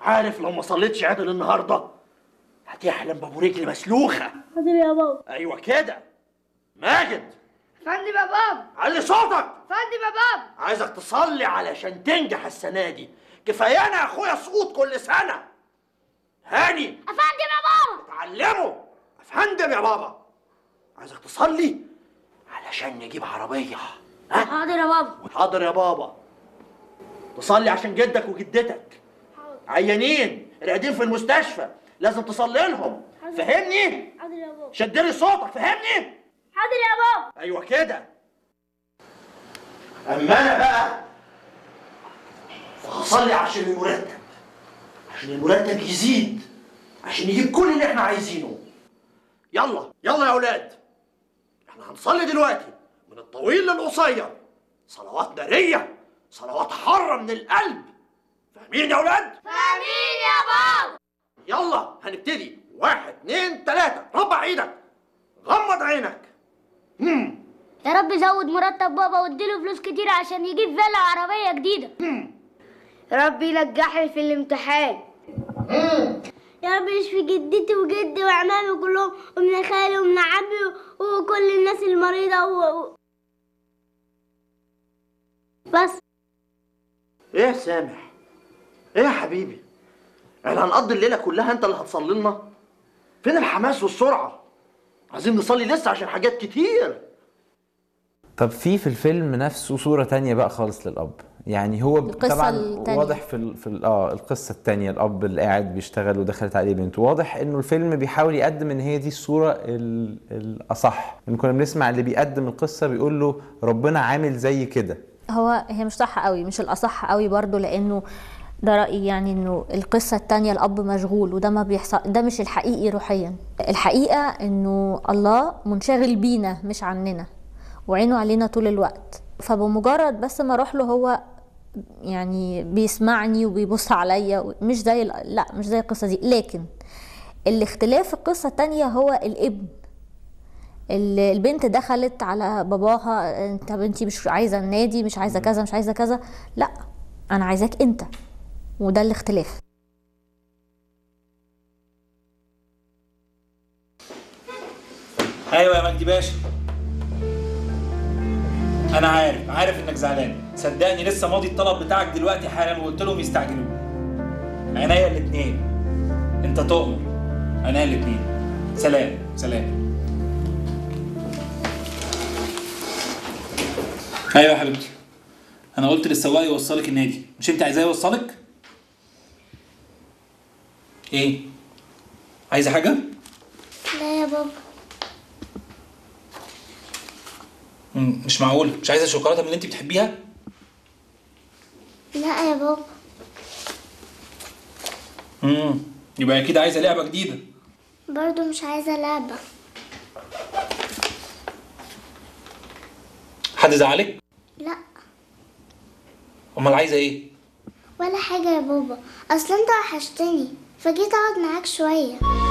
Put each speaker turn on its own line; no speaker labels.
عارف لو ما صليتش عدل النهارده هتحلم بابو رجل مسلوخه
حاضر يا بابا
ايوه كده ماجد
فندم يا بابا
علي صوتك
فندم يا بابا
عايزك تصلي علشان تنجح السنه دي كفايانا يا اخويا سقوط كل سنه هاني
افندم يا بابا
اتعلموا افندم يا بابا عايزك تصلي علشان نجيب عربيه ها
حاضر يا بابا
حاضر يا بابا تصلي عشان جدك وجدتك عيانين قاعدين في المستشفى لازم تصلي لهم فهمني
حاضر يا بابا
شدلي صوتك فهمني
حاضر يا بابا
ايوه كده اما انا بقى فهصلي عشان المرتب عشان المرتب يزيد عشان يجيب كل اللي احنا عايزينه يلا يلا يا اولاد احنا هنصلي دلوقتي من الطويل للقصير صلوات ناريه صلوات حاره من القلب فاهمين يا اولاد
امين يا بابا
يلا هنبتدي واحد اتنين تلاته ربع ايدك غمض عينك هم
يا رب زود مرتب بابا واديله فلوس كتير عشان يجيب فيلا وعربية جديدة
يا رب ينجحني في الامتحان
يا رب يشفي جدتي وجدي وعمامي كلهم ومن خالي ومن عمي وكل الناس المريضة و... و- بس
ايه يا سامح ايه يا حبيبي احنا هنقضي الليله كلها انت اللي هتصلي لنا فين الحماس والسرعه عايزين نصلي لسه عشان حاجات كتير
طب في في الفيلم نفسه صورة تانية بقى خالص للأب يعني هو ب-
القصة
طبعا
التانية.
واضح في ال في ال اه القصة التانية الأب اللي قاعد بيشتغل ودخلت عليه بنته واضح إنه الفيلم بيحاول يقدم إن هي دي الصورة ال- الأصح إن كنا بنسمع اللي بيقدم القصة بيقول له ربنا عامل زي كده
هو هي مش صح قوي مش الاصح قوي برضو لانه ده رايي يعني انه القصه التانية الاب مشغول وده ما بيحصل ده مش الحقيقي روحيا الحقيقه انه الله منشغل بينا مش عننا وعينه علينا طول الوقت فبمجرد بس ما اروح له هو يعني بيسمعني وبيبص عليا مش زي ال- لا مش زي القصه دي لكن الاختلاف في القصه التانية هو الابن ال- البنت دخلت على باباها انت بنتي مش عايزه النادي مش عايزه كذا مش عايزه كذا لا انا عايزاك انت وده الاختلاف
ايوه يا مجدي باشا انا عارف عارف انك زعلان صدقني لسه ماضي الطلب بتاعك دلوقتي حالا وقلت لهم يستعجلوه عينيا الاتنين انت تؤمر عينيا الاتنين سلام سلام ايوه يا حبيبتي انا قلت للسواق يوصلك النادي مش انت عايزاه يوصلك ايه عايزه حاجه
لا يا بابا
مم، مش معقول مش عايزه شوكولاته من اللي انت بتحبيها
لا يا بابا
امم يبقى اكيد عايزه لعبه جديده
برضو مش عايزة لعبة
حد زعلك
لا
امال عايزه ايه
ولا حاجة يا بابا أصل أنت وحشتني فجيت أقعد معاك شوية